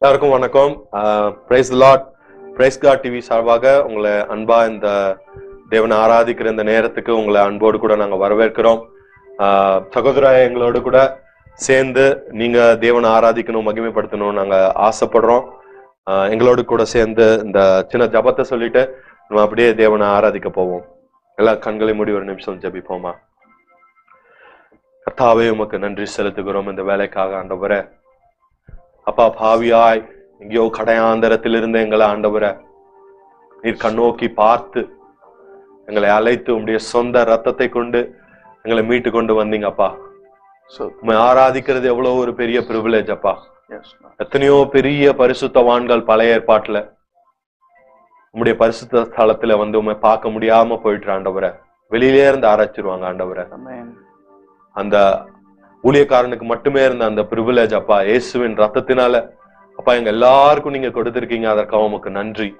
எல்லாருக்கும் வணக்கம் praise Lord praise God TV சார்பாக உங்களை அன்பா இந்த தேவனை ஆராதிக்கிற இந்த நேரத்துக்கு உங்களை அன்போடு கூட நாங்க வரவேற்கிறோம் ஆஹ் சகோதர எங்களோடு கூட சேர்ந்து நீங்க தேவனை ஆராதிக்கணும் மகிமைப்படுத்தணும் நாங்க ஆசைப்படுறோம் ஆஹ் எங்களோடு கூட சேர்ந்து இந்த சின்ன ஜபத்தை சொல்லிட்டு நம்ம அப்படியே தேவனை ஆராதிக்க போவோம் எல்லா கண்களை மூடி ஒரு நிமிஷம் ஜெபிப்போமா கர்த்தாவே உமக்கு நன்றி செலுத்துகிறோம் இந்த வேலைக்காக ஆண்டவரே அப்பா பாவியாய் எங்கேயோ கடையாந்தரத்தில் இருந்த எங்களை ஆண்டவரை நீர் கண்ணோக்கி பார்த்து எங்களை அழைத்து உம்முடைய சொந்த ரத்தத்தை கொண்டு எங்களை மீட்டு கொண்டு வந்தீங்க அப்பா So, உண்மை ஆராதிக்கிறது எவ்வளவு ஒரு பெரிய பிரிவிலேஜ் அப்பா yes, Lord. எத்தனையோ பெரிய பரிசுத்தவான்கள் பழைய ஏற்பாட்டுல உம்முடைய பரிசுத்த ஸ்தலத்துல வந்து உண்மை பார்க்க முடியாம போயிட்டு ஆண்டவரை வெளியிலே இருந்து ஆராய்ச்சிருவாங்க ஆண்டவரை Amen. அந்த ஊழியக்காரனுக்கு மட்டுமே இருந்த அந்த பிரிவிலேஜ் அப்பா இயேசுவின் ரத்தத்தினால அப்பா எங்க எல்லாருக்கும் நீங்க கொடுத்திருக்கீங்க அதற்காக உமக்கு நன்றி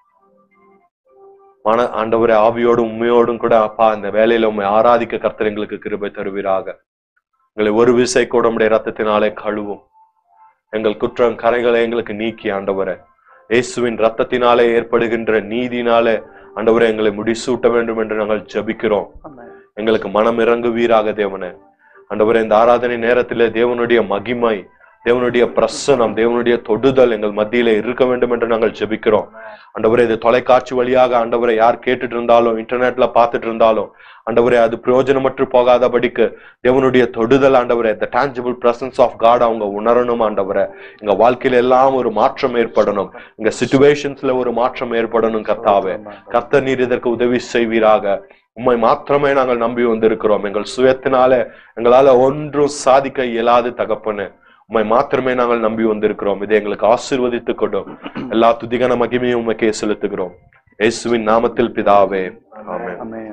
மன ஆண்டவரே ஆவியோடும் உண்மையோடும் கூட அப்பா இந்த வேலையில உண்மை ஆராதிக்க கர்த்தர் எங்களுக்கு கிருபை தருவீராக எங்களை ஒரு விசை கூட உம்முடைய ரத்தத்தினாலே கழுவும் எங்கள் குற்றம் கரைகளை எங்களுக்கு நீக்கி ஆண்டவரே இயேசுவின் ரத்தத்தினாலே ஏற்படுகின்ற நீதினாலே ஆண்டவரே எங்களை முடிசூட்ட வேண்டும் என்று நாங்கள் ஜெபிக்கிறோம் Amen. எங்களுக்கு மனம் இறங்குவீராக தேவனே ஆண்டவரே இந்த ஆராதனை நேரத்திலே தேவனுடைய மகிமை தேவனுடைய பிரசனம் தேவனுடைய தொடுதல் எங்கள் மத்தியிலே இருக்க வேண்டும் என்று நாங்கள் ஜெபிக்கிறோம் ஆண்டவரே இது தொலைக்காட்சி வழியாக ஆண்டவரை யார் கேட்டுட்டு இருந்தாலும் இன்டர்நெட்ல பார்த்துட்டு இருந்தாலும் ஆண்டவரே அது பிரயோஜனமற்று போகாதபடிக்கு தேவனுடைய தொடுதல் ஆண்டவரே the tangible presence of God அவங்க உணரணும் ஆண்டவரே எங்க வாழ்க்கையில எல்லாம் ஒரு மாற்றம் ஏற்படணும் எங்க சுச்சுவேஷன்ஸ்ல ஒரு மாற்றம் ஏற்படணும் கர்த்தாவே கர்த்தர் நீர் இதற்கு உதவி செய்வீராக உம்மை மாத்திரமே நாங்கள் நம்பி வந்திருக்கிறோம் எங்கள் சுயத்தினால எங்களால ஒன்றும் சாதிக்க இயலாது தகப்பனு உம்மை மாத்திரமே நாங்கள் நம்பி வந்திருக்கிறோம் இதை எங்களுக்கு ஆசீர்வதித்துக் கொண்டும் எல்லா துதிகன மகிமையும் உமக்கே செலுத்துகிறோம் இயேசுவின் நாமத்தில் பிதாவே ஆமென் Amen.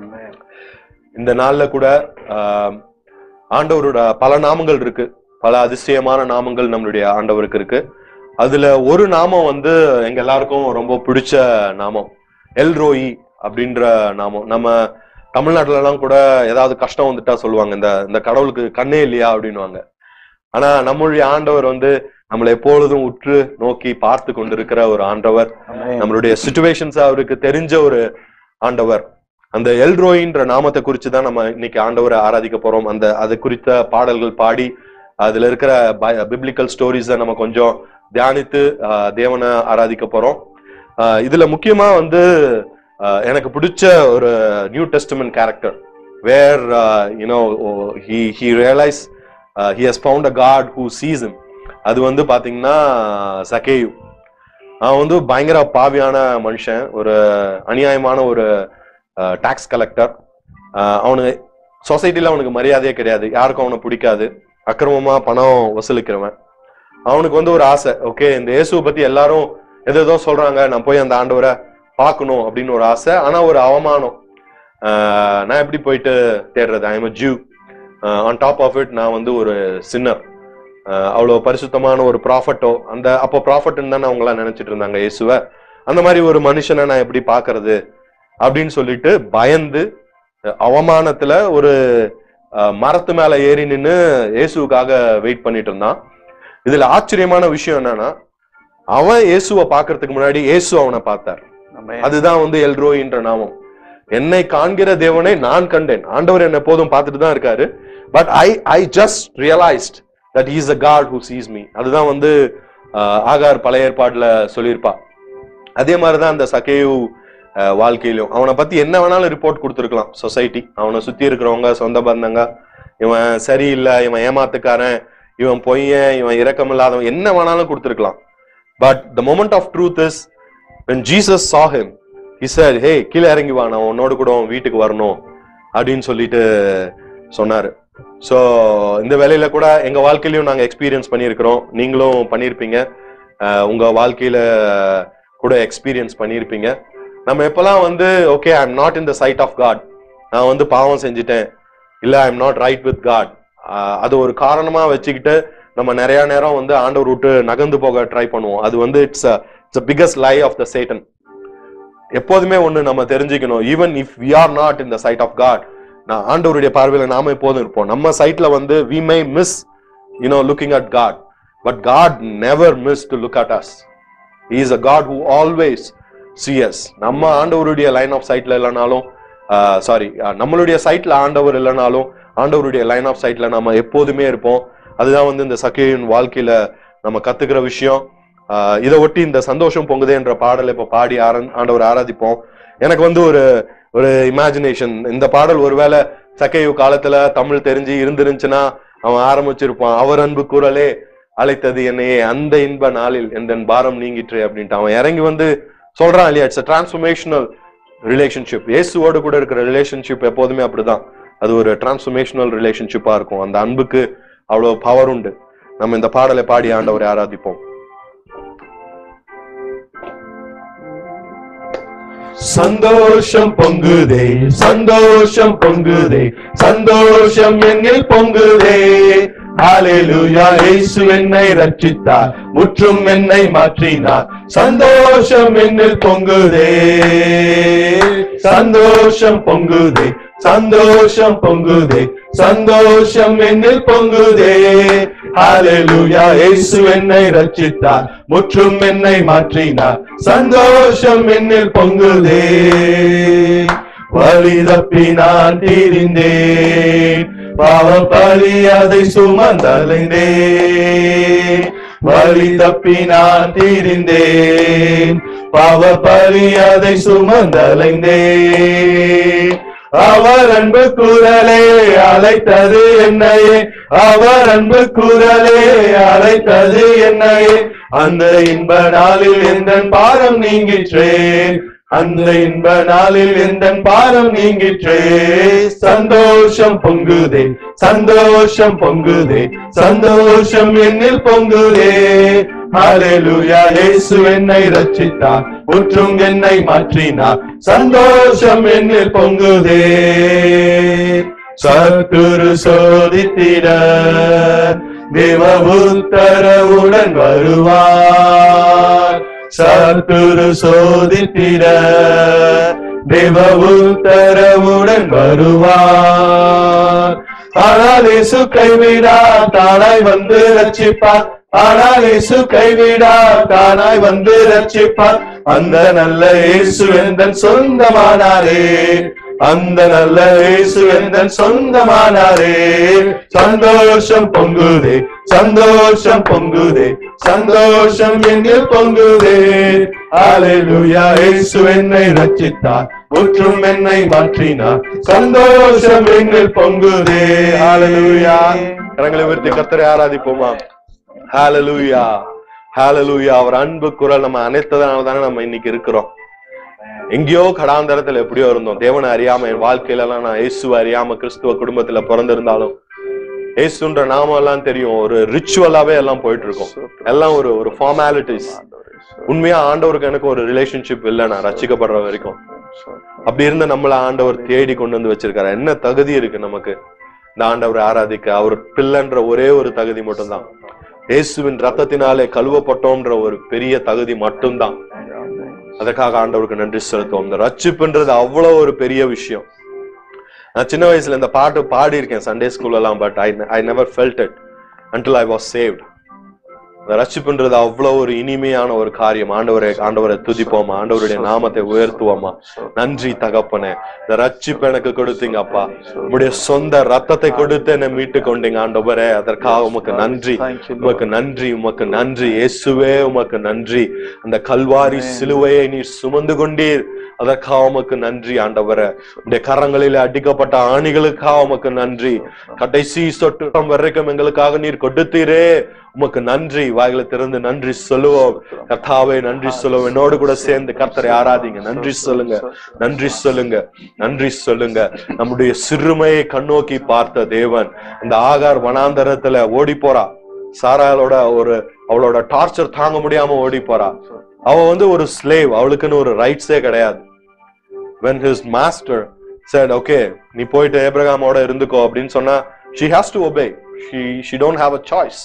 இந்த நாள்ல கூட ஆஹ், ஆண்டவரோட பல நாமங்கள் இருக்கு பல அதிசயமான நாமங்கள் நம்மளுடைய ஆண்டவருக்கு இருக்கு அதுல ஒரு நாமம் வந்து எங்க எல்லாருக்கும் ரொம்ப பிடிச்ச நாமம் எல்ரோயி அப்படின்ற நாமம் நம்ம தமிழ்நாட்டுல எல்லாம் கூட ஏதாவது கஷ்டம் வந்துட்டா சொல்லுவாங்க இந்த இந்த கடவுளுக்கு கண்ணே இல்லையா அப்படின்னுவாங்க ஆனா நம்மளுடைய ஆண்டவர் வந்து நம்மளை எப்பொழுதும் உற்று நோக்கி பார்த்து கொண்டிருக்கிற ஒரு ஆண்டவர் Amen. நம்மளுடைய சுச்சுவேஷன்ஸ் அவருக்கு தெரிஞ்ச ஒரு ஆண்டவர் அந்த எல்ரோயின்ற நாமத்தை குறித்து தான் நம்ம இன்னைக்கு ஆண்டவரை ஆராதிக்க போறோம் அந்த அது குறித்த பாடல்கள் பாடி அதுல இருக்கிற பிப்ளிக்கல் ஸ்டோரிஸை நம்ம கொஞ்சம் தியானித்து ஆஹ், தேவனை ஆராதிக்க போறோம் ஆஹ், இதுல முக்கியமா வந்து ஆஹ், எனக்கு பிடிச்ச ஒரு new testament character where you know he he realise he has found a God who season அது வந்து பாத்தீங்கன்னா சகேயு அவன் வந்து பயங்கர பாவியான மனுஷன் ஒரு அநியாயமான ஒரு டாக்ஸ் கலெக்டர் அவனுக்கு சொசைட்டில அவனுக்கு மரியாதையே கிடையாது யாருக்கும் அவனை பிடிக்காது அக்கிரமமா பணம் வசூலிக்கிறவன் அவனுக்கு வந்து ஒரு ஆசை ஓகே இந்த இயேசுவை பத்தி எல்லாரும் எது ஏதோ சொல்றாங்க நான் போய் அந்த ஆண்டவரை பார்க்கணும் அப்படின்னு ஒரு ஆசை ஆனா ஒரு அவமானம் ஆஹ் நான் எப்படி போயிட்டு தேடுறது I am Jew on top of it நான் வந்து ஒரு சின்னர் அவ்வளோ பரிசுத்தமான ஒரு ப்ராஃபட்டோ அந்த அப்போ ப்ராஃபட்னு தானே அவங்களாம் நினைச்சிட்டு இருந்தாங்க இயேசுவை அந்த மாதிரி ஒரு மனுஷனை நான் எப்படி பார்க்கிறது அப்படின்னு சொல்லிட்டு பயந்து அஹ் அவமானத்துல ஒரு அஹ், மரத்து மேல ஏறி நின்னு இயேசுவுக்காக வெயிட் பண்ணிட்டு இருந்தான் இதுல ஆச்சரியமான விஷயம் என்னன்னா அவன் இயேசுவை பார்க்கறதுக்கு முன்னாடி இயேசு அவனை பார்த்தார் Amen. அதுதான் வந்து எல்ரோயின்ற நாமம் என்னை காண்கிற தேவனை நான் கண்டேன் ஆண்டவர் என்னை எப்போதும் பார்த்துட்டு தான் இருக்காரு but I I just realised that is a God who sees me அதுதான் வந்து ஆஹ், ஆகார் பழைய ஏற்பாடுல சொல்லியிருப்பா அதே மாதிரிதான் அந்த சகேயு ஆஹ், வாழ்க்கையிலும் அவனை பத்தி என்ன வேணாலும் ரிப்போர்ட் கொடுத்துருக்கலாம் சொசைட்டி அவனை சுத்தி இருக்கிறவங்க சொந்த பந்தங்க இவன் சரியில்லை இவன் ஏமாத்துக்காரன் இவன் பொய்யன் இவன் இரக்கமில்லாதவன் என்ன வேணாலும் கொடுத்துருக்கலாம் but the moment of truth is when Jesus saw him he said hey கீழே இறங்கி வா நான் உன்னோடு கூட உன் வீட்டுக்கு வரணும் அப்படின்னு சொல்லிட்டு சொன்னாரு ஸோ இந்த வேலையில கூட எங்க வாழ்க்கையிலயும் நாங்க எக்ஸ்பீரியன்ஸ் பண்ணியிருக்கிறோம் நீங்களும் பண்ணியிருப்பீங்க அஹ் உங்க வாழ்க்கையில கூட எக்ஸ்பீரியன்ஸ் பண்ணியிருப்பீங்க நம்ம எப்பெல்லாம் வந்து okay I am not in the sight of God நான் வந்து பாவம் செஞ்சுட்டேன் இல்ல I am not right with God அது ஒரு காரணமா வச்சுக்கிட்டு நம்ம நிறைய நேரம் வந்து ஆண்டவர் விட்டு நகர்ந்து போக ட்ரை பண்ணுவோம் அது வந்து it's it's biggest lie of the Satan எப்போதுமே ஒண்ணு நம்ம தெரிஞ்சுக்கணும் even if we are not in the sight of God நான் ஆண்டவருடைய பார்வையில நாம எப்போதும் இருப்போம் நம்ம சைட்ல வந்து we may miss you know looking at God but God never miss to look at us is a God who always sees நம்ம ஆண்டவருடைய லைன் ஆஃப் சைட்ல இல்லைனாலும் சாரி நம்மளுடைய சைட்ல ஆண்டவர் இல்லைனாலும் ஆண்டவருடைய லைன் ஆஃப் சைட்ல நம்ம எப்போதுமே இருப்போம் அதுதான் வந்து இந்த சக்கையின் வாழ்க்கையில நம்ம கத்துக்கிற விஷயம் ஆஹ் இதை ஒட்டி இந்த சந்தோஷம் பொங்குதேன்ற பாடலை இப்ப பாடி ஆரன் ஆண்டவர் ஆராதிப்போம் எனக்கு வந்து ஒரு ஒரு இமேஜினேஷன் இந்த பாடல் ஒருவேளை சக்கையு காலத்துல தமிழ் தெரிஞ்சு இருந்திருந்துச்சுன்னா அவன் ஆரம்பிச்சிருப்பான் அவர் அன்பு குரலே அழைத்தது என்னையே அந்த இன்ப நாளில் எந்த பாரம் நீங்கிற்று அப்படின்ட்டு அவன் இறங்கி வந்து சொல்றான் இல்லையா இட்ஸ் டிரான்ஸ்ஃபர்மேஷனல் ரிலேஷன்ஷிப் இயேசுவோடு கூட இருக்கிற ரிலேஷன்ஷிப் எப்போதுமே அப்படிதான் அது ஒரு டிரான்ஸ்ஃபர்மேஷனல் ரிலேஷன்ஷிப்பா இருக்கும் அந்த அன்புக்கு அவ்வளவு பவர் உண்டு நம்ம இந்த பாடலை பாடி ஆண்டவரை ஆராதிப்போம் சந்தோஷம் பொங்குதே சந்தோஷம் பொங்குதே சந்தோஷம் என்னில் பொங்குதே ஹalleluya இயேசு என்னை ரட்சித்தார் முற்றும் என்னை மாற்றினார் சந்தோஷம் என்னில் பொங்குதே சந்தோஷம் பொங்குதே சந்தோஷம் பொங்குதே சந்தோஷம் என்னில் பொங்குதே ஹalleluya இயேசு என்னை ரட்சித்தார் முற்றும் என்னை மாற்றினார் சந்தோஷம் என்னில் பொங்குதே வழி தப்பி நான் தீரிந்தேன் பாவம் பலி அதை சுமந்தலைந்தேன் வழி தப்பி நான் தீரிந்தேன் பாவ பலி அதை சுமந்தலைந்தேன் அவர் அன்பு குரலே அழைத்தது என்னையே அவர் அன்பு குரலே அழைத்தது என்னையே அந்த இன்ப நாளில் எந்த பாரம் நீங்கிற்றே அந்த இன்ப நாளில் எந்த பாரம் நீங்கிற்றே சந்தோஷம் பொங்குதே சந்தோஷம் பொங்குதே சந்தோஷம் என்னில் பொங்குதே ஹalleluya இயேசு என்னை ரட்சித்தார் முற்றும் என்னை மாற்றினார் சந்தோஷம் என்னில் பொங்குதே சத்துரு சோதித்திட தேவ உத்தரவுடன் வருவார் சத்துரு சோதித்திட தேவ உத்தரவுடன் வருவார் ஆனால் இயேசு கைவிடா தானாய் வந்து ரட்சிப்பார் ஆனால் இயேசு கைவிடா தானாய் வந்து ரட்சிப்பார் அந்த நல்ல இயேசு எந்தன் சொந்தமானாரே அந்த நல்ல இயேசு எந்தன் சொந்தமானாரே சந்தோஷம் பொங்குதே சந்தோஷம் பொங்குதே சந்தோஷம் எங்கில் பொங்குதே ஹalleluya இயேசு என்னை ரட்சித்தார் முற்றும் என்னை மாற்றினார் சந்தோஷம் எங்கில் பொங்குதே ஹalleluya கரங்களை உயர்த்தி கர்த்தரை ஆராதிப்போமா ஹalleluya ஹalleluya அவர் அன்பு குரல் நம்ம அனைத்ததனால தானே நம்ம இன்னைக்கு இருக்கிறோம் எங்கேயோ கடாந்தரத்துல எப்படியோ இருந்தோம் தேவனை அறியாம என் வாழ்க்கையில எல்லாம் நான் இயேசுவை அறியாம கிறிஸ்துவ குடும்பத்துல பிறந்திருந்தாலும் இயேசுன்ற நாமம் எல்லாம் தெரியும் ஒரு ரிச்சுவலாவே எல்லாம் போயிட்டு இருக்கும் எல்லாம் ஒரு ஒரு ஃபார்மாலிட்டிஸ் உண்மையா ஆண்டவருக்கு எனக்கு ஒரு ரிலேஷன்ஷிப் இல்லை நான் ரசிக்கப்படுற வரைக்கும் அப்படி இருந்த நம்மள ஆண்டவர் தேடி கொண்டு வந்து வச்சிருக்காரு என்ன தகுதி இருக்கு நமக்கு இந்த ஆண்டவரை ஆராதிக்க அவர் பிள்ளைன்ற ஒரே ஒரு தகுதி மட்டும்தான் இயேசுவின் ரத்தத்தினாலே கழுவப்பட்டோம்ன்ற ஒரு பெரிய தகுதி மட்டும்தான் அதற்காக ஆண்டவருக்கு நன்றி செலுத்துவோம் இந்த ரட்சிப்புன்றது அவ்வளவு ஒரு பெரிய விஷயம் நான் சின்ன வயசுல இந்த பாட்டு பாடி இருக்கேன் சண்டே ஸ்கூல் எல்லாம் but I I never felt it until I was saved இந்த ரட்சிப்புன்றது அவ்வளவு ஒரு இனிமையான ஒரு காரியம் ஆண்டவரை ஆண்டவரை துதிப்போமா ஆண்டவருடைய நாமத்தை உயர்த்துவோமா நன்றி தகப்பனே இந்த ரட்சிப்பு எனக்கு கொடுத்தீங்க அப்பா உங்களுடைய சொந்த ரத்தத்தை கொடுத்து என்னை மீட்டு கொண்டீங்க ஆண்டவரே அதற்காக உமக்கு நன்றி உமக்கு நன்றி உமக்கு நன்றி இயேசுவே உமக்கு நன்றி அந்த கல்வாரி சிலுவையை நீர் சுமந்து கொண்டீர் அதற்காக உமக்கு நன்றி ஆண்டவரே உடைய கரங்களில் அடிக்கப்பட்ட ஆணிகளுக்காக உமக்கு நன்றி கடைசி சொட்டு வரைக்கும் எங்களுக்காக நீர் கொடுத்தீரே உமக்கு நன்றி வாயில திறந்து நன்றி சொல்லுவோம் கர்த்தாவே நன்றி சொல்லுவோம் என்னோடு கூட சேர்ந்து கர்த்தரை ஆராதிங்க நன்றி சொல்லுங்க நன்றி சொல்லுங்க நன்றி சொல்லுங்க நம்முடைய சிறுமையை கண்ணோக்கி பார்த்த தேவன் இந்த ஆகார் வனாந்தரத்துல ஓடி போறா சாராளோட ஒரு அவளோட டார்ச்சர் தாங்க முடியாம ஓடி போறா அவ வந்து ஒரு ஸ்லேவ் அவளுக்குன்னு ஒரு ரைட்ஸே கிடையாது when his master said okay நீ போயிட்டு ஏப்ரகாமோட இருந்துக்கோ அப்படின்னு சொன்னா she has to obey she she don't have a choice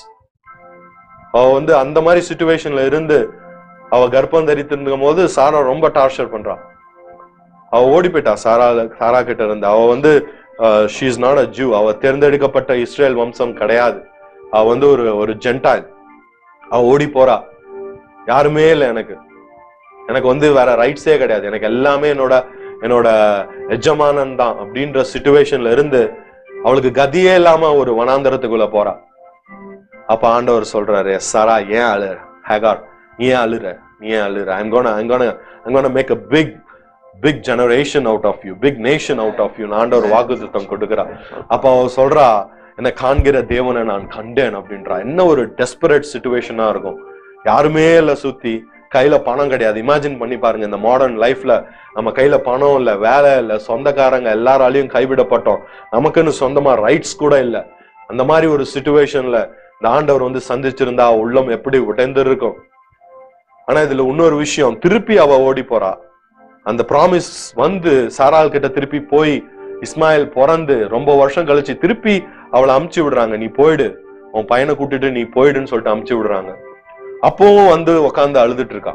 அவ வந்து அந்த மாதிரி சுச்சுவேஷன்ல இருந்து அவ கர்ப்பம் தரித்திருக்கும் போது சாரா ரொம்ப டார்ச்சர் பண்றா அவ ஓடி போயிட்டா சாரா சாரா கிட்ட இருந்து அவ வந்து she is not a Jew அவ தேர்ந்தெடுக்கப்பட்ட இஸ்ரேல் வம்சம் கிடையாது அவ வந்து ஒரு ஒரு ஜென்டாயில் அவ ஓடி போறா யாருமே இல்லை எனக்கு எனக்கு வந்து வேற ரைட்ஸே கிடையாது எனக்கு எல்லாமே என்னோட என்னோட எஜமானன் தான் அப்படின்ற சுச்சுவேஷன்ல இருந்து அவளுக்கு கதியே இல்லாம ஒரு வனாந்தரத்துக்குள்ள போறா அப்ப ஆண்டவர் சொல்றாரு சாரா ஏன் அழுற ஹேகார் நீ ஏன் அழுற நீ ஏன் அழுற I'm gonna I'm gonna I'm gonna make a big big generation out of you big nation out of you ஆண்டவர் வாக்குத்தத்தம் கொடுக்குறா அப்ப அவ சொல்றா என்னை காண்கிற தேவனை நான் கண்டேன் அப்படின்றா என்ன ஒரு டெஸ்பரேட் சுச்சுவேஷனா இருக்கும் யாருமே இல்ல சுத்தி கையில பணம் கிடையாது இமேஜின் பண்ணி பாருங்க இந்த மாடர்ன் லைஃப்ல நம்ம கையில பணம் இல்ல வேலை இல்ல சொந்தக்காரங்க எல்லாராலையும் கைவிடப்பட்டோம் நமக்குன்னு சொந்தமா ரைட்ஸ் கூட இல்ல அந்த மாதிரி ஒரு சுச்சுவேஷன்ல இந்த ஆண்டவர் வந்து சந்திச்சிருந்தா அவ உள்ளம் எப்படி உடைந்து இருக்கும் ஆனா இதுல இன்னொரு விஷயம் திருப்பி அவ ஓடி போறா அந்த ப்ராமிஸ் வந்து சாரால் கிட்ட திருப்பி போய் இஸ்மாயில் பிறந்து ரொம்ப வருஷம் கழிச்சு திருப்பி அவளை அமுச்சு விடுறாங்க நீ போயிடு உன் பையனை கூட்டிட்டு நீ போயிடுன்னு சொல்லிட்டு அமுச்சு விடுறாங்க அப்பவும் வந்து உட்காந்து அழுதுட்டு இருக்கா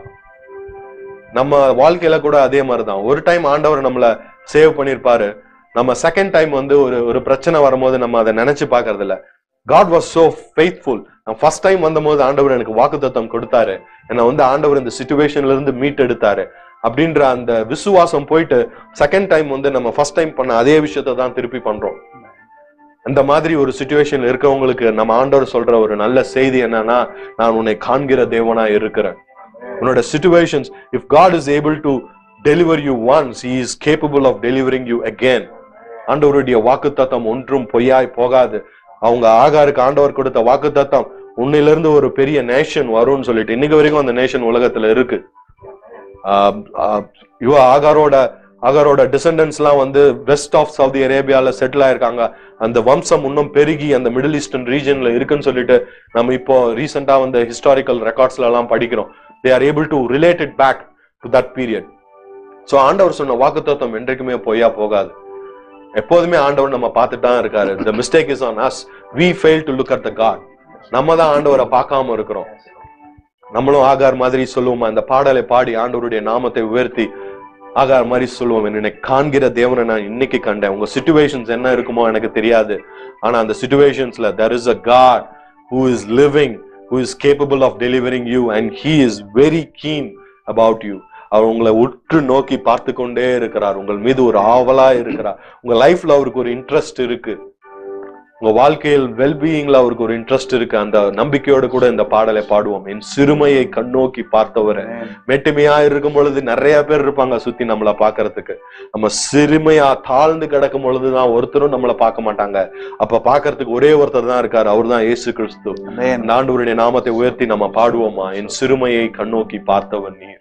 நம்ம வாழ்க்கையில கூட அதே மாதிரிதான் ஒரு டைம் ஆண்டவர் நம்மள சேவ் பண்ணிருப்பாரு நம்ம செகண்ட் டைம் வந்து ஒரு ஒரு பிரச்சனை வரும்போது நம்ம அதை நினைச்சு பாக்குறது இல்ல காட் வாஸ் சோ ஃபெய்த்ஃபுல் நான் ஃபர்ஸ்ட் டைம் வந்தபோது ஆண்டவர் எனக்கு வாக்குத்தத்தம் கொடுத்தாரு என்னை வந்து ஆண்டவர் இந்த சுச்சுவேஷன்ல இருந்து மீட் எடுத்தாரு அப்படின்ற அந்த விசுவாசம் போயிட்டு செகண்ட் டைம் வந்து நம்ம ஃபர்ஸ்ட் டைம் பண்ண அதே விஷயத்தை தான் திருப்பி பண்றோம் அந்த மாதிரி ஒரு சுச்சுவேஷன்ல இருக்கவங்களுக்கு நம்ம ஆண்டவர் சொல்ற ஒரு நல்ல செய்தி என்னன்னா நான் உன்னை காண்கிற தேவனா இருக்கிறேன் உன்னோட situations if God is able to deliver you once he is capable of delivering you again ஆண்டவருடைய வாக்குத்தத்தம் ஒன்றும் பொய்யாய் போகாது அவங்க ஆகாருக்கு ஆண்டவர் கொடுத்த வாக்குத்தத்தம் உன்னிலிருந்து ஒரு பெரிய நேஷன் வரும்னு சொல்லிட்டு இன்னைக்கு வரைக்கும் அந்த நேஷன் உலகத்துல இருக்கு ஆஹ் ஆஹ் இவ ஆகாரோட ஆகாரோட டிசெண்டன்ஸ் எல்லாம் வந்து வெஸ்ட் ஆஃப் சவுதி அரேபியால செட்டில் ஆயிருக்காங்க அந்த வம்சம் இன்னும் பெருகி அந்த மிடில் ஈஸ்டர்ன் ரீஜன்ல இருக்குன்னு சொல்லிட்டு நம்ம இப்போ ரீசெண்டா வந்து ஹிஸ்டாரிக்கல் ரெக்கார்ட்ஸ்ல எல்லாம் படிக்கிறோம் they are able to relate it back to that period so ஆண்டவர் சொன்ன வாக்குத்தத்தம் என்றைக்குமே பொய்யா போகாது எப்போதுமே ஆண்டவர் நம்ம பார்த்துட்டு தான் இருக்காரு the mistake is on us we fail to look at the god நம்ம தான் ஆண்டவரை பார்க்காம இருக்கிறோம் நம்மளும் ஆகார் மாதிரி சொல்லுவோம் அந்த பாடலை பாடி ஆண்டவருடைய நாமத்தை உயர்த்தி ஆகார் மாதிரி சொல்லுவோம் என்னை காண்கிற தேவனை நான் இன்னைக்கு கண்டேன் உங்க சுச்சுவேஷன்ஸ் என்ன இருக்குமோ எனக்கு தெரியாது ஆனா அந்த சுச்சுவேஷன்ஸ்ல there is a god who is living who is capable of delivering you and he is very keen about you அவர் உங்களை உற்று நோக்கி பார்த்து கொண்டே இருக்கிறார் உங்கள் மீது ஒரு ஆவலா இருக்கிறார் உங்க லைஃப்ல அவருக்கு ஒரு இன்ட்ரெஸ்ட் இருக்கு உங்க வாழ்க்கையில் வெல்பீயிங்ல அவருக்கு ஒரு இன்ட்ரெஸ்ட் இருக்கு அந்த நம்பிக்கையோடு கூட இந்த பாடலை பாடுவோம் என் சிறுமையை கண்ணோக்கி பார்த்தவரை மெட்டுமையா இருக்கும் பொழுது நிறைய பேர் இருப்பாங்க சுத்தி நம்மள பாக்குறதுக்கு நம்ம சிறுமையா தாழ்ந்து கிடக்கும் பொழுதுதான் ஒருத்தரும் நம்மள பார்க்க மாட்டாங்க அப்ப பாக்குறதுக்கு ஒரே ஒருத்தர் தான் இருக்காரு அவர் தான் இயேசு கிறிஸ்து Amen. அந்த ஆண்டவருடைய நாமத்தை உயர்த்தி நம்ம பாடுவோமா என் சிறுமையை கண்ணோக்கி பார்த்தவன் நீர்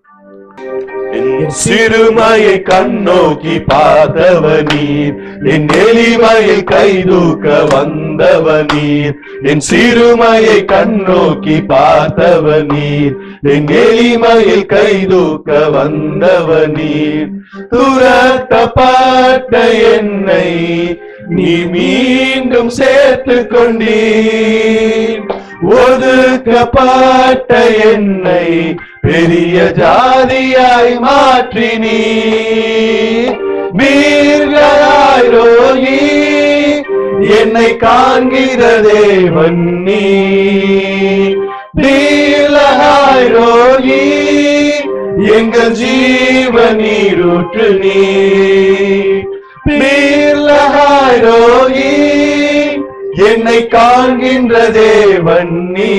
என் சிறுமையை கண்ணோக்கி பார்த்தவ நீர் என் எளிமையை கைதூக்க வந்தவ நீர் என் சிறுமையை கண்ணோக்கி பார்த்தவ நீர் என் எளிமையில் கைதூக்க வந்தவ நீர் துரத்தப்பட்ட என்னை நீ மீண்டும் சேர்த்து கொண்டீர் ஒதுக்கப்பட்ட என்னை பெரிய ஜாதியாய் மாற்றினீ மீர்களாய் ரோகி என்னை காண்கிற தேவன் நீ நீலகாய் ரோகி எங்கள் ஜீவ நீரூற்று நீ நீலகாய் ரோகி என்னை காண்கின்ற தேவன் நீ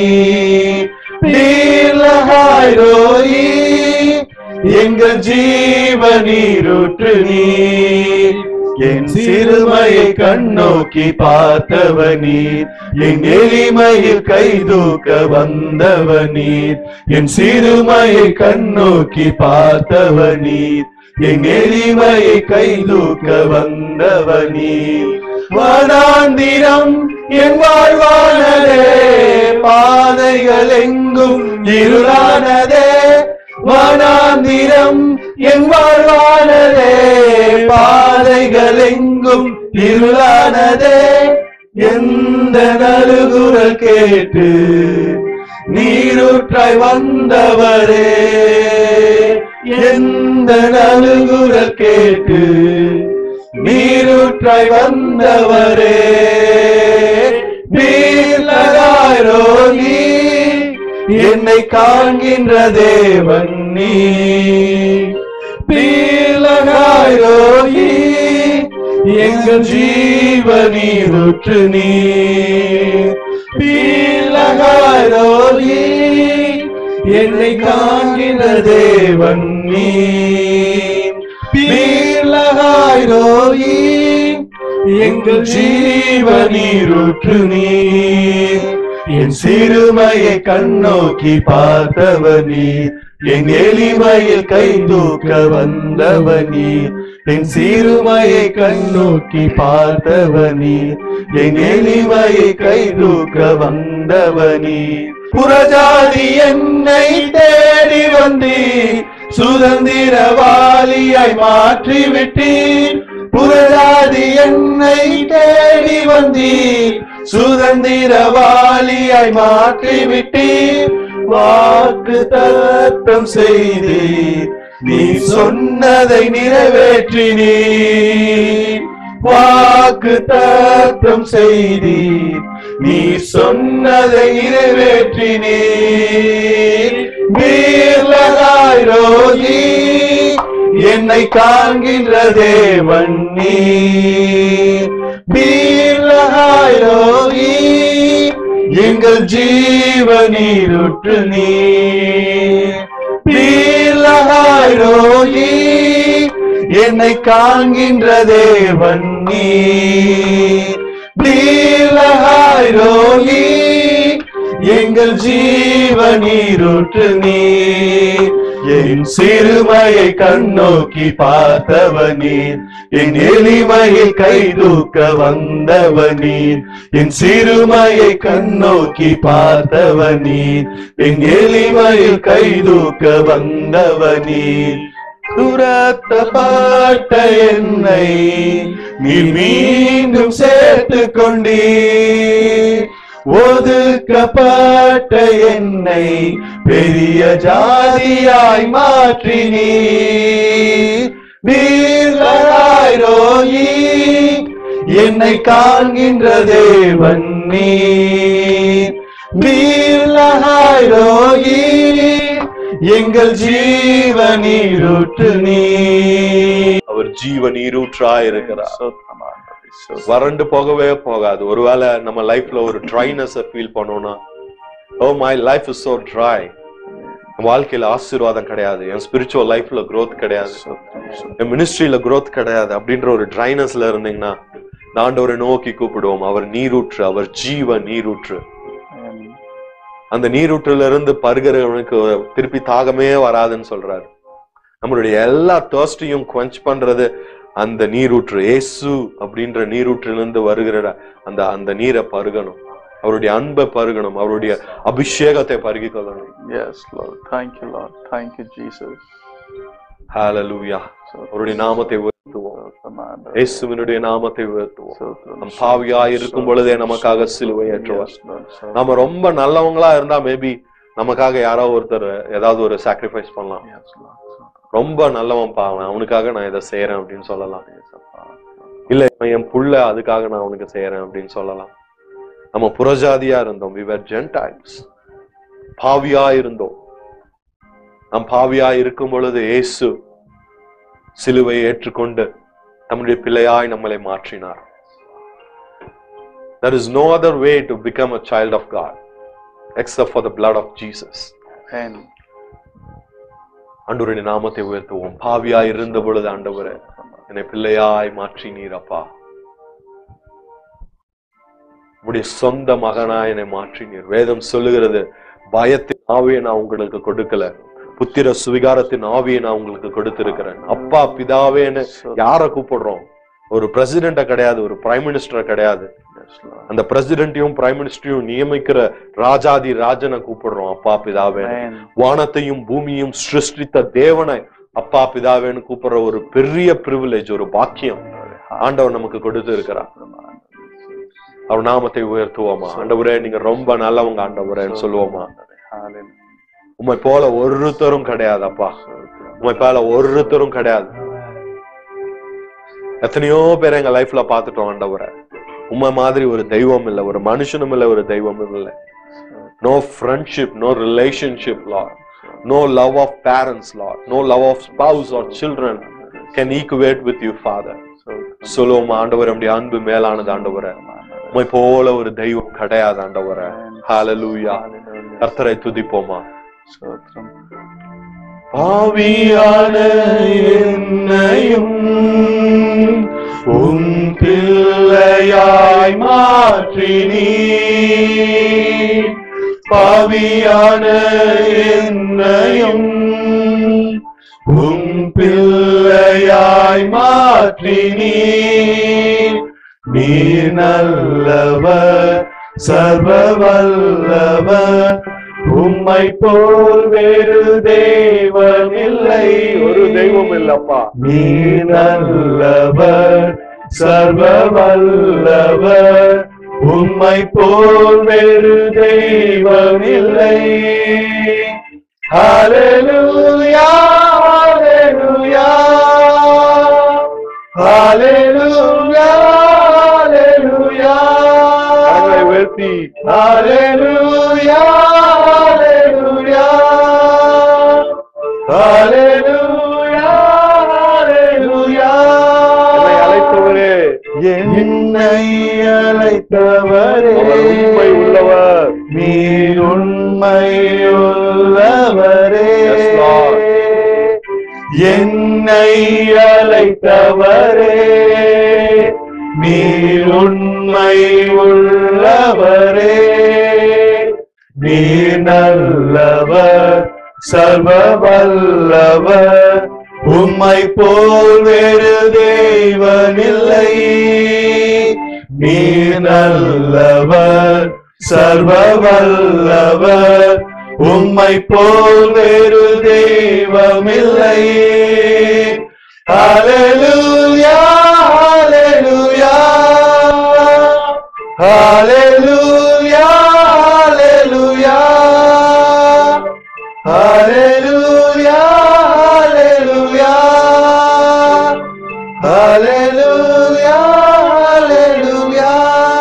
நீலகாய் ரோகி எங்கள் ஜீவ நீரூற்று நீ என் சிறுமையை கண்ணோக்கி பார்த்தவ நீர் என் எளிமையில் கைதூக்க வந்தவ நீர் என் சிறுமையை கண்ணோக்கி பார்த்தவ நீர் என் எளிமையை கைதூக்க வந்தவ நீர் வனாந்திரம் என் வாழ்வானதே பாதைகள் எங்கும் இருளானதே வனாந்திரம் என் வாழ்வானதே பாதைகள் எங்கும் இருளானதே எந்த நலுகுரல் கேட்டு நீரூற்றாய் வந்தவரே எந்த நலுகுரல் கேட்டு நீரூற்றாய் வந்தவரே நீலகாய் ரோகி என்னை காண்கின்ற தேவன் நீ பீலகாய் ரோகி எங்கள் ஜீவனீருற்று நீ பீலகாய் ரோகி என்னை காண்கின்ற தேவன் நீ பீலகாய் ரோகி எங்கள் ஜீவனீருற்று நீ என் சிறுமையை கண்ணோக்கி பார்த்தவர் நீர் என் எளிமையில் கை தூக்க வந்தவர் நீர் என் சிறுமையை கண்ணோக்கி பார்த்தவர் நீர் என் எளிமையை கை தூக்க வந்தவர் நீர் புறஜாதி என்னை தேடி வந்தீர் சுதந்திரவாளியாய் மாற்றி விட்டீர் புரளாதி என்னை தேடி வந்தீர் சுதந்திரவாளியாய் மாற்றி விட்டீர் வாக்கு தத்தம் செய்தீர் நீ சொன்னதை நிறைவேற்றினீர் வாக்கு தத்தம் செய்தீர் நீ சொன்னதை நிறைவேற்றினீர் வீரலாய் ரோகி என்னை காண்கின்ற தேவன் நீ வீரலாய் ரோகி எங்கள் ஜீவனீருற்று நீ வீரலாய் ரோகி என்னை காண்கின்ற தேவன் நீ வீரலாய் ரோகி எங்கள் ஜீவனீருற்று நீ என் சிறுமையை கண்ணோக்கி பார்த்தவனீர் என் எளிமையை கை தூக்க வந்தவனீர் என் சிறுமையை கண்ணோக்கி பார்த்தவனீர் என் எளிமையில் கை தூக்க வந்தவனீர் துரத்தப்பட்ட என்னை நீ மீண்டும் சேர்த்து கொண்டீர் ஒதுக்கப்பட்ட என்னை பெரிய ஜாதியாய் மாற்றினீ வீரராய் ரோயி என்னை காண்கின்ற தேவன் நீ வீரராய் ரோயி எங்கள் ஜீவனீருற்று நீ அவர் ஜீவ நீரூற்றாய் இருக்கிறார் வறண்டு போகவே போகாது ஒருவேளை நம்ம லைஃப்ல ஒரு ட்ரைனஸ் ஃபீல் பண்ணோம்னா oh my life is so dry வாழ்க்கையில ஆசீர்வாதம் கிடையாது என் ஸ்பிரிச்சுவல் லைஃப்ல growth கிடையாது என் மினிஸ்ட்ரியில growth கிடையாது அப்படின்ற ஒரு ட்ரைனஸ்ல இருந்தீங்கன்னா இந்த ஆண்டவரை நோக்கி கூப்பிடுவோம் அவர் நீரூற்று அவர் ஜீவ நீரூற்று அந்த நீரூற்றுல இருந்து பருகிறவனுக்கு திருப்பி தாகமே வராதுன்னு சொல்றாரு நம்மளுடைய எல்லா தேர்ஸ்டையும் quench பண்றது அந்த நீரூற்று ஏசு அப்படின்ற நீரூற்றிலிருந்து வருகிற அந்த அந்த நீரை பருகணும் அவருடைய அன்பை பருகணும் அவருடைய அபிஷேகத்தை பருகிக் கொள்ளணும் Yes, Lord. Thank you, Lord. Thank you, Jesus. ஹalleluya அவருடைய நாமத்தை உயர்த்துவோம் Commander. இயேசுவினுடைய நாமத்தை உயர்த்துவோம் So, நம் பாவியாய் இருக்கும் பொழுதே நமக்காக சிலுவை ஏற்றுவார் Yes, Lord. So, நாம ரொம்ப நல்லவங்களா இருந்தா மேபி நமக்காக யாரோ ஒருத்தர் ஏதாவது ஒரு சாக்ரிஃபைஸ் பண்ணலாம் Yes, Lord. So, ரொம்ப நல்லவன் பாவன் அவனுக்காக நான் இதை செய்யறேன் அப்படின்னு சொல்லலாம் yes, Appa. இல்ல இவன் என் புள்ள அதுக்காக நான் அவனுக்கு செய்யறேன் அப்படின்னு சொல்லலாம் நம்ம புறஜாதியா இருந்தோம் we were gentiles பாவியா இருந்தோம் நாம் பாவியா இருக்கும் பொழுது இயேசு சிலுவையை ஏற்றுக்கொண்டு நம்முடைய பிள்ளையாய் நம்மளை மாற்றினார் there is no other way to become a child of god except for the blood of jesus Amen. ஆண்டவருடைய நாமத்தை உயர்த்துவோம் பாவியா இருந்த பொழுது ஆண்டவரே என்னை பிள்ளையாய் மாற்றினீரப்பா உடைய சொந்த மகனா என்னை மாற்றினீர் வேதம் சொல்லுகிறது பயத்தின் ஆவியை நான் உங்களுக்கு கொடுக்கல புத்திர சுவிகாரத்தின் ஆவியை நான் உங்களுக்கு கொடுத்திருக்கிறேன் அப்பா பிதாவேன்னு யார கூப்பிடுறோம் ஒரு பிரசிடென்ட கிடையாது ஒரு பிரைம் மினிஸ்டரை கிடையாது Yes, Lord. அந்த பிரசிடென்ட்டையும் பிரைம் மினிஸ்டரையும் நியமிக்கிற ராஜாதி ராஜனை கூப்பிடுறோம் அப்பா பிதாவே Amen. வானத்தையும் பூமியும் சிருஷ்டித்த தேவனை அப்பா பிதாவேன்னு கூப்பிடுற ஒரு பெரிய பிரிவிலேஜ் ஒரு பாக்கியம் ஆண்டவர் நமக்கு கொடுத்து இருக்கிறார் அவர் நாமத்தை உயர்த்துவோமா ஆண்டவரே நீங்க ரொம்ப நல்லவங்க ஆண்டவரேன்னு சொல்லுவோமா Hallelujah. உண்மை போல ஒருத்தரும் கிடையாது அப்பா உண்மை போல ஒருத்தரும் கிடையாது எத்தனையோ பேர் எங்க லைஃப்ல பார்த்துட்டோம் ஆண்டவரை உண்மை மாதிரி ஒரு தெய்வம் இல்ல ஒரு மனுஷனும் இல்ல ஒரு தெய்வமும் இல்ல no friendship, no relationship, Lord. No love of parents, Lord. No love of spouse or children can equate with you, Father. சொல்லுவோம் ஆண்டவர் நம்முடைய அன்பு மேலானது ஆண்டவரே உம்மை போல ஒரு தெய்வம் கிடையாது ஆண்டவரே ஹalleluya கர்த்தரை துதிப்போமா ஸ்தோத்திரம் பாவியான என்னையும் உம் பிள்ளையாய் மாற்றினீ பாவியான என்னையும் உம் பிள்ளையாய் மாற்றினீ நீ நல்லவர் சர்வ வல்லவர் உம்மை போல் வேறு தேவன் இல்லை ஒரு தெய்வம் இல்லப்பா நீ நல்லவர் சர்வ வல்லவர் உம்மை போல் வேறு தெய்வம் இல்லை ஹalleluya ஹalleluya ஹalleluya ஹalleluya கரங்களை உயர்த்தி ஹalleluya ஹalleluya ஹalleluya ஹalleluya என்னை அழைத்தவரே என்னை அழைத்தவரே உண்மை உள்ளவர் நீர் உண்மை உள்ளவரே என்னை அழைத்தவரே நீர் உண்மை உள்ளவரே நீர் நல்லவர் சர்வ வல்லவர் உம்மை போல் வேறு தேவனில்லை நீர் நல்லவர் சர்வ வல்லவர் உம்மை போல் வேறு தெய்வமில்லை ஹalleluya ஹalleluya ஹalleluya ஹalleluya ஹalleluya ஹalleluya ஹalleluya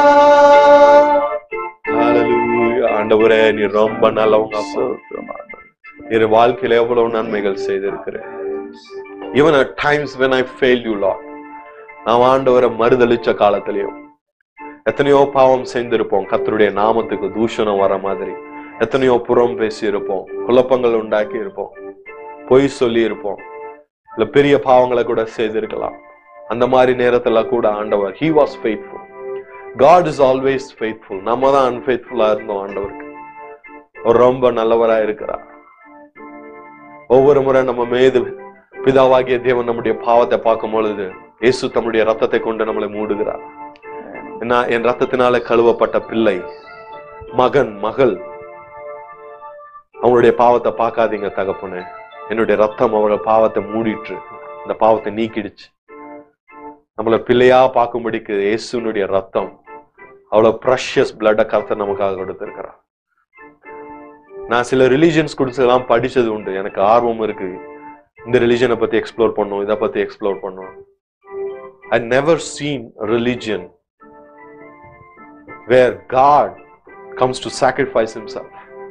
ஹalleluya ஆண்டவரே நீ ரொம்ப நல்லவங்க அப்பா ஸ்தோத்திரம் ஆண்டவரே. என் வாழ்க்கையில எவ்வளவு நன்மைகள் செய்திருக்கிறேன் even at times when I failed you Lord நான் ஆண்டவரை மறுதளிச்ச காலத்திலையும் எத்தனையோ பாவம் செய்திருப்போம் கர்த்தருடைய நாமத்துக்கு தூஷணம் வர மாதிரி எத்தனையோ புறம் பேசி இருப்போம் குழப்பங்கள் உண்டாக்கி இருப்போம் பொய் சொல்லி இருப்போம் இல்ல பெரிய பாவங்களை கூட செய்திருக்கலாம் அந்த மாதிரி நேரத்துல கூட ஆண்டவர் he was faithful God is always faithful நம்ம தான் அன்ஃபெய்த்ஃபுல்லா இருந்தோம் ஆண்டவருக்கு அவர் ரொம்ப நல்லவரா இருக்கிறார் ஒவ்வொரு முறை நம்ம மீது பிதாவாகிய தேவன் நம்முடைய பாவத்தை பார்க்கும் பொழுது இயேசு தம்முடைய ரத்தத்தை கொண்டு நம்மளை மூடுகிறார் என்ன என் ரத்தத்தினால கழுவப்பட்ட பிள்ளை மகன் மகள் அவங்களுடைய பாவத்தை பார்க்காதீங்க தகப்பனே என்னுடைய ரத்தம் அவங்களோட பாவத்தை மூடிட்டு இந்த பாவத்தை நீக்கிடுச்சு நம்மள பிள்ளையா பார்க்கும்படிக்கு இயேசுனுடைய ரத்தம் அவ்வளவு ப்ரஷியஸ் பிளட்டை கர்த்தர் நமக்காக கொடுத்திருக்கிறார் நான் சில ரிலீஜியன்ஸ் குறிச்செல்லாம் படிச்சது உண்டு எனக்கு ஆர்வம் இருக்கு இந்த ரிலிஜனை பத்தி எக்ஸ்ப்ளோர் பண்ணும் இதை பத்தி எக்ஸ்ப்ளோர் பண்ணும் I never seen religion where God comes to sacrifice himself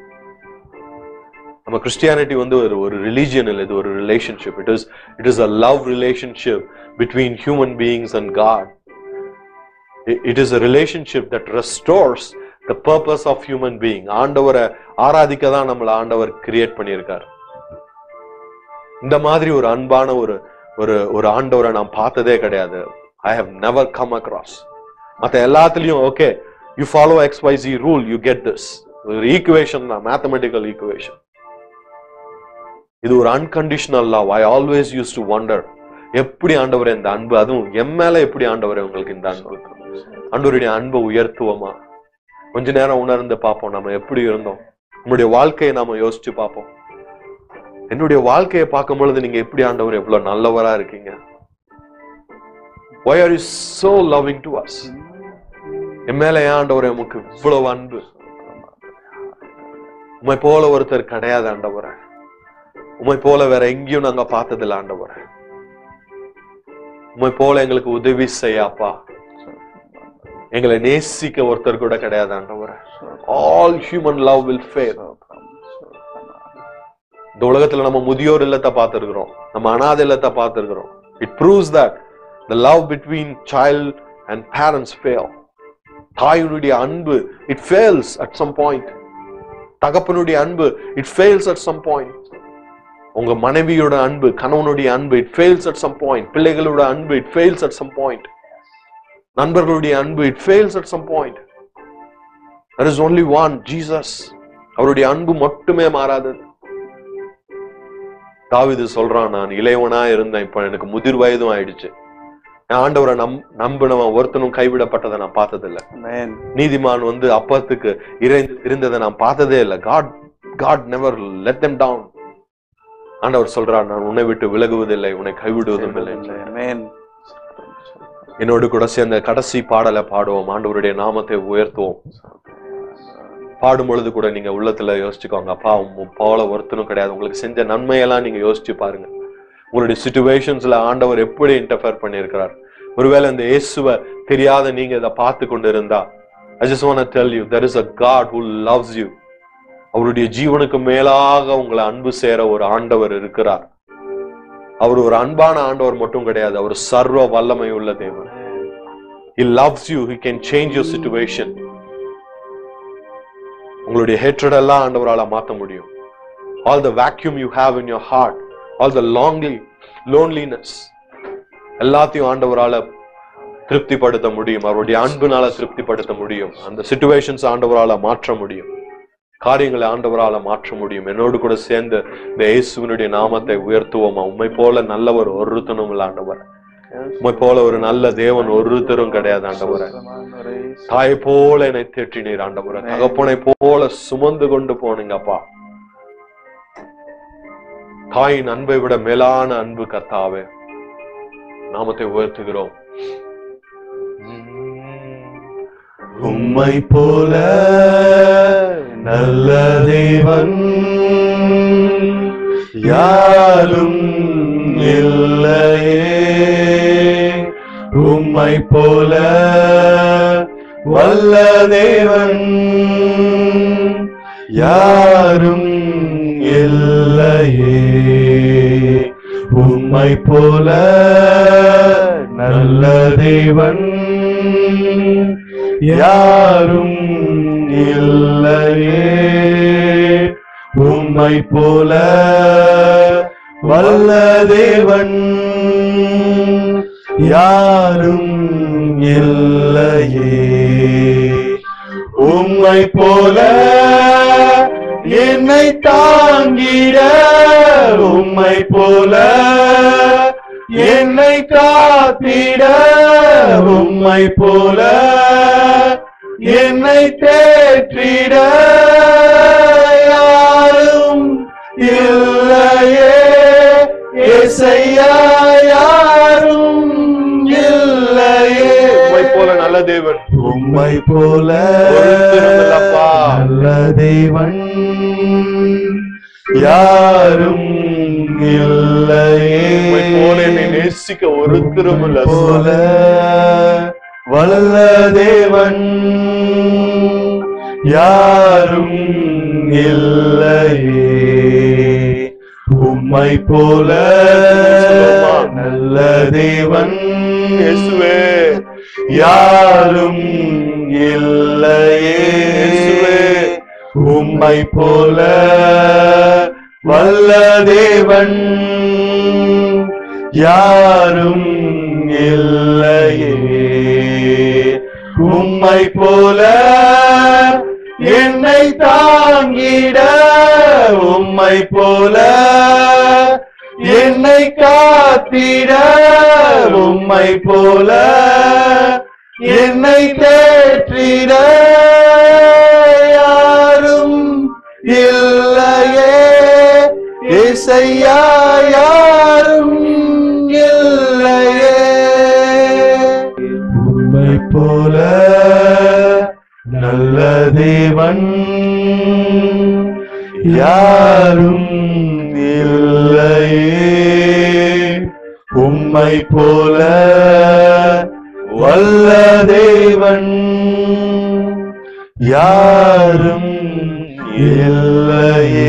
நம்ம கிறிஸ்டியானிட்டி வந்து ஒரு ஒரு ரிலீஜியன் இல்லை இது ஒரு relationship it is it is a love relationship between human beings and God it is a relationship that restores the purpose of human being ஆண்டவரை ஆராதிக்க தான் நம்மளை ஆண்டவர் கிரியேட் பண்ணியிருக்கார் இந்த மாதிரி ஒரு அன்பான ஒரு ஒரு ஒரு ஆண்டவரை நான் பார்த்ததே கிடையாது I have never come across மற்ற எல்லாத்துலயும் okay you follow X Y G rule you get this ஒரு ஈக்குவேஷன் தான் மேத்தமெட்டிக்கல் ஈக்குவேஷன் இது ஒரு unconditional love I always use to wonder எப்படி ஆண்டவர் இந்த அன்பு அதுவும் என் மேல எப்படி ஆண்டவர் உங்களுக்கு இந்த அன்பு ஆண்டவருடைய அன்பை உயர்த்துவோமா கொஞ்ச நேரம் உணர்ந்து பார்ப்போம் நம்ம எப்படி இருந்தோம் நம்முடைய வாழ்க்கையை நாம யோசிச்சு பார்ப்போம் என்னுடைய வாழ்க்கையை பார்க்கும் பொழுது நீங்க எப்படி ஆண்டவர் எவ்வளவு நல்லவரா இருக்கீங்க why are you so loving to us என் மேல ஏன் ஆண்டவரே உமக்கு இவ்வளவு அன்பு உண்மை போல ஒருத்தர் கிடையாது ஆண்டவரே உண்மை போல வேற எங்கேயும் நாங்க பார்த்ததில்ல ஆண்டவரே உண்மை போல எங்களுக்கு உதவி செய்யாப்பா எங்களை நேசிக்க ஒருத்தர் கூட கிடையாது ஆண்டவரே all human love will fail இந்த உலகத்துல நம்ம முதியோர் இல்லத்தை பார்த்திருக்கிறோம் நம்ம அனாதை இல்லத்தை பார்த்திருக்கிறோம் it proves that the love between child and parents fail தாயினுடைய அன்பு it fails at some point தகப்பனுடைய அன்பு it fails at some point உங்க மனைவியோட அன்பு கணவனுடைய அன்பு it fails at some point பிள்ளைகளோட அன்பு it fails at some point நண்பர்களுடைய அன்பு it fails at some point there is only one Jesus அவருடைய அன்பு மட்டுமே மாறாதது தாவீது சொல்றான் நான் இளையவனா இருந்தேன் இப்ப எனக்கு முதிர் வயதும் ஆயிடுச்சு நான் ஆண்டவரை நம் நம்பினவன் ஒருத்தனும் கைவிடப்பட்டதை நான் பார்த்ததில்ல Amen. நீதிமான் வந்து அப்பத்துக்கு இறை- இருந்ததை நான் பார்த்ததே இல்லை God God never let them down ஆண்டவர் சொல்றார் நான் உன்னை விட்டு விலகுவதில்லை உன்னை கைவிடுவதும் இல்லை Amen. என்னோடு கூட சேர்ந்த கடைசி பாடலை பாடுவோம் ஆண்டவருடைய நாமத்தை உயர்த்துவோம் பாடும் பொழுது கூட நீங்க உள்ளத்துல யோசிச்சுக்கோங்க அப்பா உம் போல ஒருத்தனும் கிடையாது உங்களுக்கு செஞ்ச நன்மையெல்லாம் நீங்க யோசிச்சு பாருங்க உங்களுடைய சுச்சுவேஷன்ஸ்ல ஆண்டவர் எப்படி இன்டர்ஃபேர் பண்ணியிருக்கிறார் ஒருவேளை இந்த இயேசுவை தெரியாத நீங்க இதை பார்த்து கொண்டு இருந்தா I just want tell you there is a God who loves you அவருடைய ஜீவனுக்கு மேலாக உங்களை அன்பு சேர ஒரு ஆண்டவர் இருக்கிறார் அவர் ஒரு அன்பான ஆண்டவர் மட்டும் கிடையாது அவர் சர்வ வல்லமை உள்ள தேவன் he loves you he can change your situation உங்களுடைய ஹேட்ரட் எல்லாம் ஆண்டவரால மாத்த முடியும் all the vacuum you have in your heart all the lonely loneliness எல்லாத்தையும் ஆண்டவரால திருப்திப்படுத்த முடியும் அவருடைய அன்புனால திருப்திப்படுத்த முடியும் அந்த சுச்சுவேஷன்ஸ் ஆண்டவரால மாற்ற முடியும் காரியங்களை ஆண்டவரால மாற்ற முடியும் என்னோடு கூட சேர்ந்து இந்த இயேசுவினுடைய நாமத்தை உயர்த்துவோமா உண்மை போல நல்லவர் ஒருத்தனும் இல்ல ஆண்டவர் உண்மை போல ஒரு நல்ல தேவன் ஒருத்தரும் கிடையாது ஆண்டவரை தாயை போல என்னை தேற்றினீர் ஆண்டவரே தகப்பனை போல சுமந்து கொண்டு போனீங்கப்பா தாயின் அன்பை விட மேலான அன்பு கர்த்தாவே நாமத்தை உயர்த்துகிறோம் உம்மை போல நல்ல தேவன் யாரும் இல்லையே உம்மை போல வல்ல தேவன் யாரும் இல்லையே உம்மை போல நல்ல தேவன் யாரும் இல்லையே உம்மை போல வல்ல தேவன் யாரும் இல்லையே உம்மை போல என்னை தாங்கிட உம்மை போல என்னை காத்திட உம்மை போல என்னை தேற்றிட யாரும் இல்லையே இசையா யாரும் இல்லையே உம்மை போல நல்ல தேவன் உம்மை போல ஒருத்தரும் இல்லப்பா. நல்ல தேவன் யாரும் இல்லையே உம்மை போல என்னை நேசிக்க ஒருத்தரும் இல்ல போல வல்ல தேவன் யாரும் இல்லையே உம்மை போல நல்ல தேவன் இயேசுவே யாரும் இல்லையே இயேசுவே. உம்மை போல வல்ல தேவன் யாரும் இல்லையே உம்மை போல என்னை தாங்கிட உம்மை போல என்னை காத்திட உம்மை போல என்னை தேற்றிட யாரும் இல்லையே இசையா யாரும் இல்லையே உம்மை போல நல்ல தேவன் யாரும் இல்லையே உம்மை போல வல்ல தேவன் யாரும் இல்லையே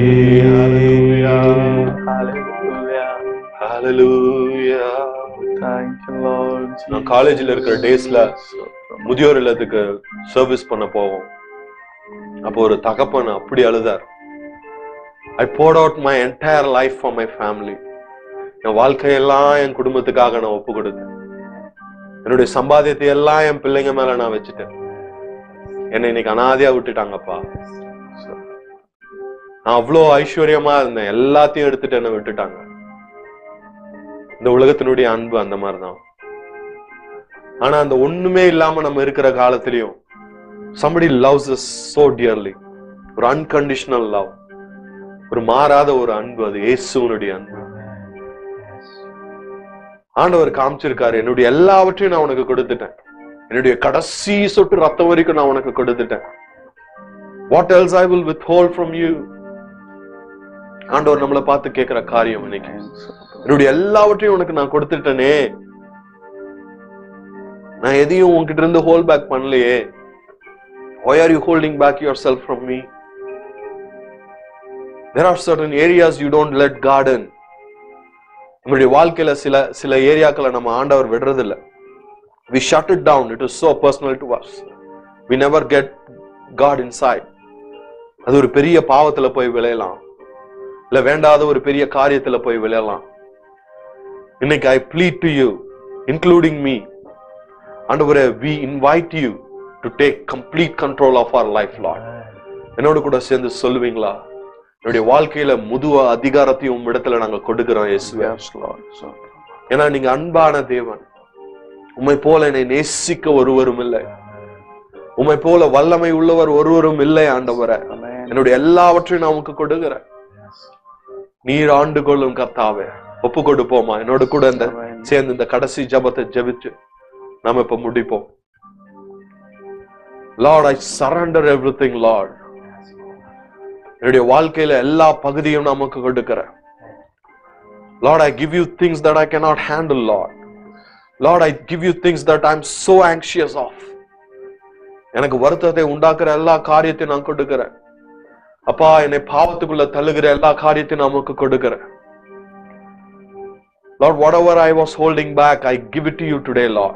Hallelujah. Thank you, Lord. நான் காலேஜ்ல இருக்கிற டேஸ்ல முதியோர் இல்லத்துக்கு சர்வீஸ் பண்ண போவோம் அப்போ ஒரு தகப்பன் அப்படி அழுதார் I put out my entire life for my family என் வாழ்க்கையெல்லாம் என் குடும்பத்துக்காக நான் ஒப்பு கொடுத்தேன் என்னுடைய சம்பாத்தியத்தை எல்லாம் என் பிள்ளைங்க மேல நான் வச்சுட்டேன் என்னை இன்னைக்கு அனாதையா விட்டுட்டாங்கப்பா நான் அவ்வளோ ஐஸ்வர்யமா இருந்தேன் எல்லாத்தையும் எடுத்துட்டு என்ன விட்டுட்டாங்க இந்த உலகத்தினுடைய அன்பு அந்த மாதிரிதான் ஆனா அந்த ஒண்ணுமே இல்லாம நம்ம இருக்கிற காலத்திலயும் somebody loves us so dearly ஒரு அன்கண்டிஷனல் லவ் ஒரு மாறாத ஒரு அன்பு அது இயேசுவனுடைய அன்பு ஆண்டவர் காமிச்சிருக்காரு என்னுடைய எல்லாவற்றையும் நான் உனக்கு கொடுத்துட்டேன் என்னுடைய கடைசி சொட்டு ரத்தம் வரைக்கும் நான் உனக்கு கொடுத்துட்டேன் what else I will withhold from you ஆண்டவர் நம்மளை பார்த்து கேட்கிற காரியம் இன்னைக்கு என்னுடைய எல்லாவற்றையும் உனக்கு நான் கொடுத்துட்டேனே நான் எதையும் உன்கிட்ட இருந்து ஹோல்ட் பேக் பண்ணலையே why are you holding back yourself from me there are certain areas you don't let garden நம்மளுடைய வாழ்க்கையில சில சில ஏரியாக்களை நம்ம ஆண்டவர் விடுறதில்ல we shut it down it is so personal to us we never get god inside அது ஒரு பெரிய பாவத்துல போய் விளையலாம் இல்ல வேண்டாத ஒரு பெரிய காரியத்துல போய் விளையலாம் இன்னைக்கு I plead to you including me ஆண்டவரே we invite you to take complete control of our life lord என்னோட கூட சேர்ந்து சொல்லுவீங்களா என்னுடைய வாழ்க்கையில முதுவ அதிகாரத்தையும் உம் இடத்துல நாங்க கொடுக்கிறோம் இயேசுவே Yes, Lord. So, ஏன்னா நீங்க அன்பான தேவன் உம்மை போல என்னை நேசிக்க ஒருவரும் இல்லை உம்மை போல வல்லமை உள்ளவர் ஒருவரும் இல்லை ஆண்டவரே Amen. என்னுடைய எல்லாவற்றையும் நான் உமக்கு கொடுக்கிறேன் நீர் ஆண்டு கொள்ளும் கர்த்தாவே ஒப்பு கொடுப்போமா என்னோட கூட இந்த Amen. சேர்ந்து இந்த கடைசி ஜபத்தை ஜெபிச்சு நாம இப்ப முடிப்போம் lord I surrender everything lord என்னுடைய வாழ்க்கையில எல்லா பகுதியும் நமக்கு கொடுக்கிறேன் lord I give you things that I cannot handle lord lord I give you things that I am so anxious of எனக்கு வருத்தத்தை உண்டாக்குற எல்லா காரியத்தையும் நான் கொடுக்கிறேன் அப்பா என்னை பாவத்துக்குள்ள தள்ளுகிற எல்லா காரியத்தையும் நமக்கு கொடுக்கிறேன் Lord, whatever I was holding back, I give it to you today, Lord.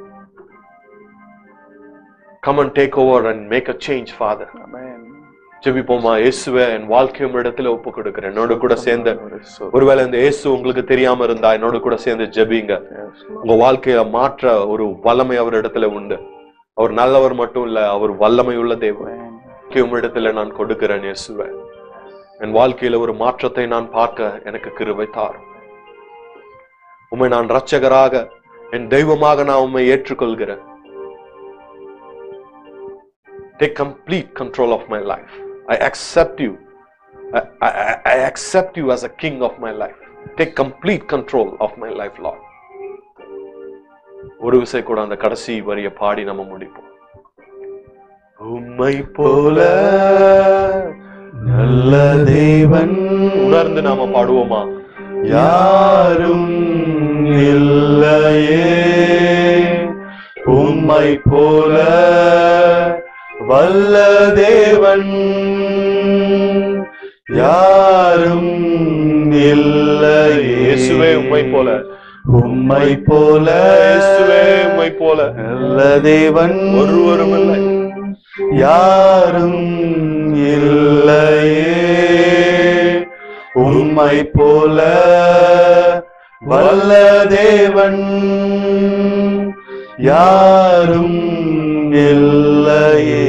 Come and take over and make a change, Father. Amen. ஜெபிப்போமா இயேசுவே என் வாழ்க்கையும் இடத்துல ஒப்பு கொடுக்கிறேன் என்னோட கூட சேர்ந்து So, ஒருவேளை இந்த இயேசு உங்களுக்கு தெரியாம இருந்தா என்னோட கூட சேர்ந்து ஜெபிங்க yes, Lord. உங்க வாழ்க்கைய மாற்ற ஒரு வல்லமை அவர் இடத்துல உண்டு அவர் நல்லவர் மட்டும் இல்ல அவர் வல்லமை உள்ள தேவன் Amen. வாழ்க்கையும் இடத்துல நான் கொடுக்கிறேன் இயேசுவே என் வாழ்க்கையில ஒரு மாற்றத்தை நான் பார்க்க எனக்கு கிருபை தாரும் உம்மை நான் ரட்சகராக என் தெய்வமாக நான் உம்மை ஏற்றுக்கொள்கிறேன் Take complete control of my life. I accept you. I, I, I- I accept you as a king of my life. Take complete control of my life, Lord. ஒரு விசை கூட அந்த கடைசி வரிய பாடி நம்ம முடிப்போம் உம்மை போல நல்ல தேவன் உணர்ந்து நாம பாடுவோமா யாரும் இல்லையே உம்மை போல வல்ல தேவன் யாரும் இல்லையே இயேசுவே உம்மை போல உம்மை போல இயேசுவே உம்மை போல நல்ல தேவன் ஒருவரும் இல்லை. யாரும் இல்லையே உம்மை போல வல்ல தேவன் யாரும் இல்லையே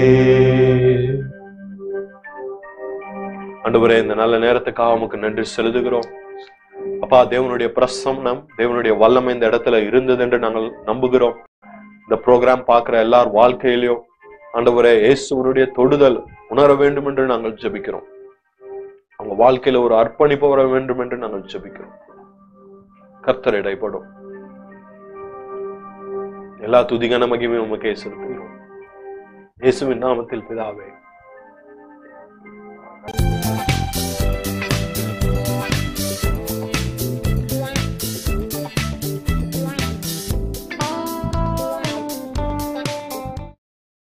ஆண்டவரே இந்த நல்ல நேரத்துக்காக உமக்கு நன்றி செலுத்துகிறோம் அப்பா தேவனுடைய பிரசன்னம் தேவனுடைய வல்லமை இந்த இடத்துல இருந்தது என்று நாங்கள் நம்புகிறோம் இந்த ப்ரோக்ராம் பார்க்கிற எல்லார் வாழ்க்கையிலையும் ஆண்டவரே இயேசுவனுடைய தொடுதல் உணர வேண்டும் என்று நாங்கள் ஜெபிக்கிறோம் அவங்க வாழ்க்கையில ஒரு அர்ப்பணிப்பு வர வேண்டும் என்று நாங்கள் ஜெபிக்கிறோம் கர்த்தர் இடைப்படும் எல்லா துதிகன மகிமையும் உமக்கே செலுத்துகிறோம் இயேசுவின் நாமத்தில் பிதாவே